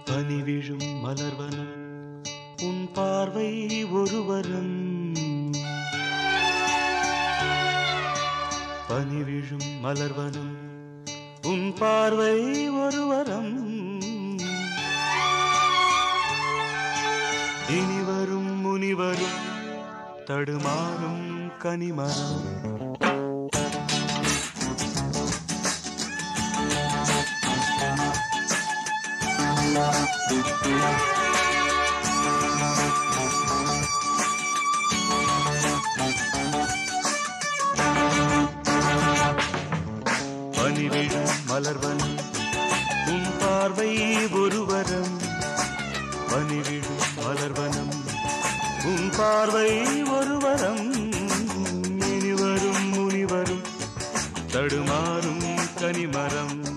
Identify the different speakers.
Speaker 1: பனி விழும் மலர்வனம் உன் பார்வை ஒருவரம் பனி விழும் மலர்வனம் உன் பார்வை ஒருவரம் இனிவரும் முனிவரும் தடுமாறும் கனிமரம் பனிவிழும் மலர்வனம் உன் பார்வை ஒருவரம் பனிவிழும் மலர்வனம் உன் பார்வை ஒருவரம் இனிவரும் முனிவரும் தடுமாறும் கனிமரம்